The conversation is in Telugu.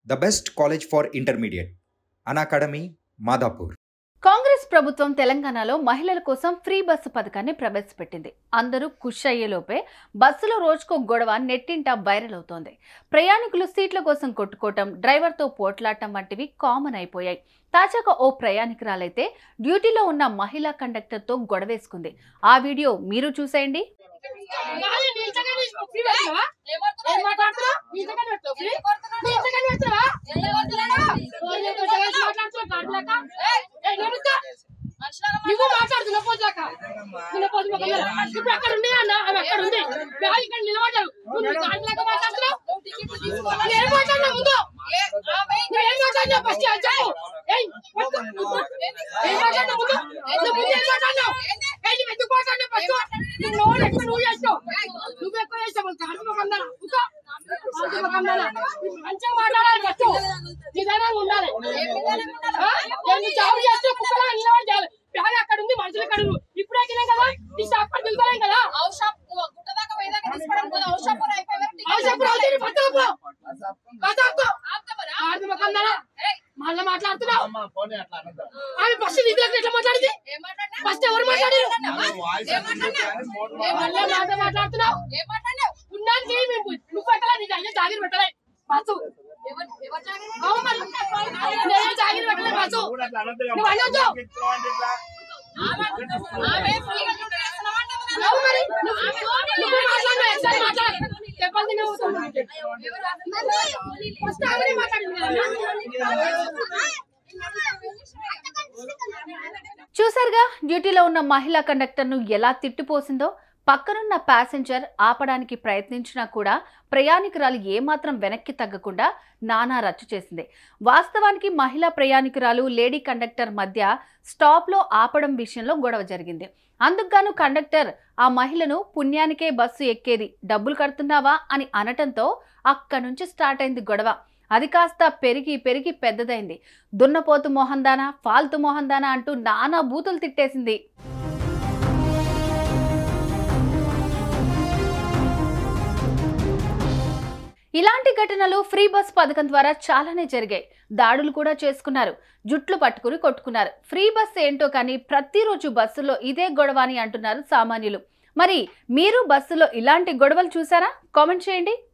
the best college for intermediate, An Academy, Madhapur. Congress ప్రభుత్వం తెలంగాణలో మహిళల కోసం ఫ్రీ బస్సు పథకాన్ని ప్రవేశపెట్టింది అందరూ ఖుష్ అయ్యేలోపే బస్సులో రోజుకో గొడవ నెట్టింట వైరల్ అవుతోంది ప్రయాణికులు సీట్ల కోసం కొట్టుకోవటం డ్రైవర్తో పోట్లాడటం వంటివి కామన్ అయిపోయాయి తాజాగా ఓ ప్రయాణికురాలైతే డ్యూటీలో ఉన్న మహిళా కండక్టర్తో గొడవేసుకుంది ఆ వీడియో మీరు చూసేయండి కాదు, నీ ఇంతకన్నా నీకు ఫ్రీ పెడతావా? ఏం మాట్లాడుతున్నావు? నీ ఇంతకన్నా పెడతావా ఫ్రీ? నీ ఇంతకన్నా పెడతావా? ఓ, నీ ఇంతకన్నా వేసి మాట్లాడుతున్నావు, కార్డులాక? ఏయ్, నేను వస్తా. నువ్వు మాట్లాడుతున్నావు పోజాక నిన్న పోజు మొక్కలు. ఇప్పుడు అక్కడ ఉంది అన్న అవి అక్కడ ఉంది బ్యాగ్ ఇక్కడ నిలబడ్డారు నువ్వు నీ కార్డులాక మాట్లాడుతున్నావు నేను మాట్లాడినా ముందు నువ్వు ఏం మాట్లాడినావు ఫస్ట్ అది చెప్పు ఏయ్, పట్టు. ఏం మాట్లాడినావు ముందు నువ్వు ముందు ఏం మాట్లాడినావు ఏయ్, నువ్వు ఎందుకు మాట్లాడినావు ఫస్ట్ నువ్వు నోరు ఎక్కువ నువ్వు చేస్తావు నువ్వు ఎక్కువ చేస్తావు వాళ్ళు కార్డు మొక్కందానా ఇంకా కార్డు మొక్కందానా మంచిగా మాట్లాడాలి ఫస్ట్ నిదానంగా ఉండాలి ఆ? నేను జాబ్ చేస్తే కుక్కలా నిలబడి చేయాలి బ్యాగ్ అక్కడ ఉంది మనుషులు అక్కడ ఉన్నారు. ఇప్పుడే ఎక్కినాం కదా నీ షాప్ పడి దిగుతాం కదా అవసరం అవుతుంది పట్టాపు పట్టాపు కార్డు మొక్కందానా మళ్ళీ మాట్లాడుతున్నావు ఆమె ఫస్ట్ నీ దగ్గర ఎట్లా మాట్లాడింది ఫస్ట్ ఎవరు మాట్లాడారు మళ్ళీ మాట మాట్లాడుతున్నావు ఉన్నానికి మేము నువ్వు పెట్టలే నీ దగ్గర జాగిరి పెట్టలే బస్సు అవును మరి. నేనే జాగిరి పెట్టలే బస్సు నువ్వు అనొద్దు అవును మరి. నువ్వు నువ్వు మాట్లాడినావు ఒకసారి మాట్లాడు చెప్పాల్సి నువ్వు ఫస్ట్ ఆమెనే మాట్లాడింది కదా. చూసారుగా డ్యూటీలో ఉన్న మహిళా కండక్టర్ను ఎలా తిట్టిపోసిందో పక్కనున్న ప్యాసింజర్ ఆపడానికి ప్రయత్నించినా కూడా ప్రయాణికురాలు ఏమాత్రం వెనక్కి తగ్గకుండా నానా రచ్చు చేసింది వాస్తవానికి మహిళా ప్రయాణికురాలు లేడీ కండక్టర్ మధ్య స్టాప్లో ఆపడం విషయంలో గొడవ జరిగింది అందుకుగాను కండక్టర్ ఆ మహిళను పుణ్యానికే బస్సు ఎక్కేది డబ్బులు కడుతున్నావా అని అనటంతో అక్కడి నుంచి స్టార్ట్ అయింది గొడవ అది కాస్త పెరిగి పెరిగి పెద్దదైంది దున్నపోతు మోహందానా ఫాల్తు మోహందానా అంటూ నానా బూతులు తిట్టేసింది ఇలాంటి ఘటనలు ఫ్రీ బస్ పథకం ద్వారా చాలానే జరిగాయి దాడులు కూడా చేసుకున్నారు జుట్లు పట్టుకుని కొట్టుకున్నారు ఫ్రీ బస్ ఏంటో కానీ ప్రతిరోజు బస్సులో ఇదే గొడవ అని అంటున్నారు సామాన్యులు మరి మీరు బస్సులో ఇలాంటి గొడవలు చూసారా కామెంట్ చేయండి